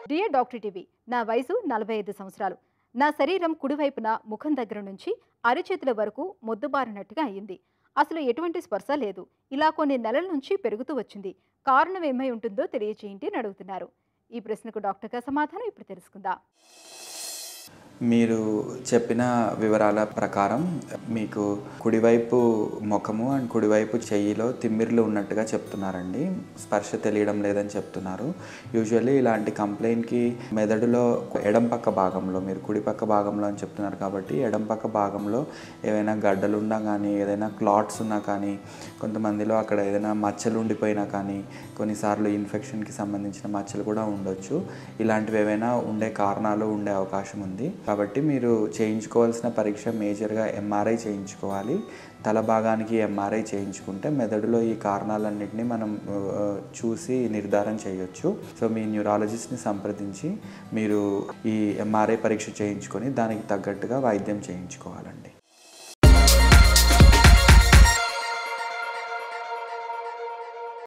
dear doctor TV నా వయసు నలభై ఐదు సంవత్సరాలు నా శరీరం కుడివైపున ముఖం దగ్గర నుంచి అరిచేతుల వరకు మొద్దుబారినట్టుగా అయింది అసలు ఎటువంటి స్పర్శ లేదు ఇలా కొన్ని నెలల నుంచి పెరుగుతూ వచ్చింది కారణం ఏమై ఉంటుందో తెలియచేయండి అని అడుగుతున్నారు ఈ ప్రశ్నకు డాక్టర్గా సమాధానం ఇప్పుడు తెలుసుకుందాం మీరు చెప్పిన వివరాల ప్రకారం మీకు కుడివైపు ముఖము అండ్ కుడివైపు చెయ్యిలో తిమ్మిర్లు ఉన్నట్టుగా చెప్తున్నారండి స్పర్శ తెలియడం లేదని చెప్తున్నారు యూజువల్లీ ఇలాంటి కంప్లైంట్కి మెదడులో ఎడం పక్క భాగంలో మీరు కుడి పక్క భాగంలో అని చెప్తున్నారు కాబట్టి ఎడం పక్క భాగంలో ఏవైనా గడ్డలు ఉన్నా కానీ ఏదైనా క్లాట్స్ ఉన్నా కానీ కొంతమందిలో అక్కడ ఏదైనా మచ్చలు ఉండిపోయినా కానీ కొన్నిసార్లు ఇన్ఫెక్షన్కి సంబంధించిన మచ్చలు కూడా ఉండొచ్చు ఇలాంటివి ఏవైనా ఉండే కారణాలు ఉండే అవకాశం ఉంది కాబట్టి మీరు చేయించుకోవాల్సిన పరీక్ష మేజర్గా ఎంఆర్ఐ చేయించుకోవాలి తల భాగానికి ఎంఆర్ఐ చేయించుకుంటే మెదడులో ఈ కారణాలన్నింటినీ మనం ఆ, చూసి నిర్ధారణ చేయొచ్చు సో మీ న్యూరాలజిస్ట్ని సంప్రదించి మీరు ఈ ఎంఆర్ఐ పరీక్ష చేయించుకొని దానికి తగ్గట్టుగా వైద్యం చేయించుకోవాలండి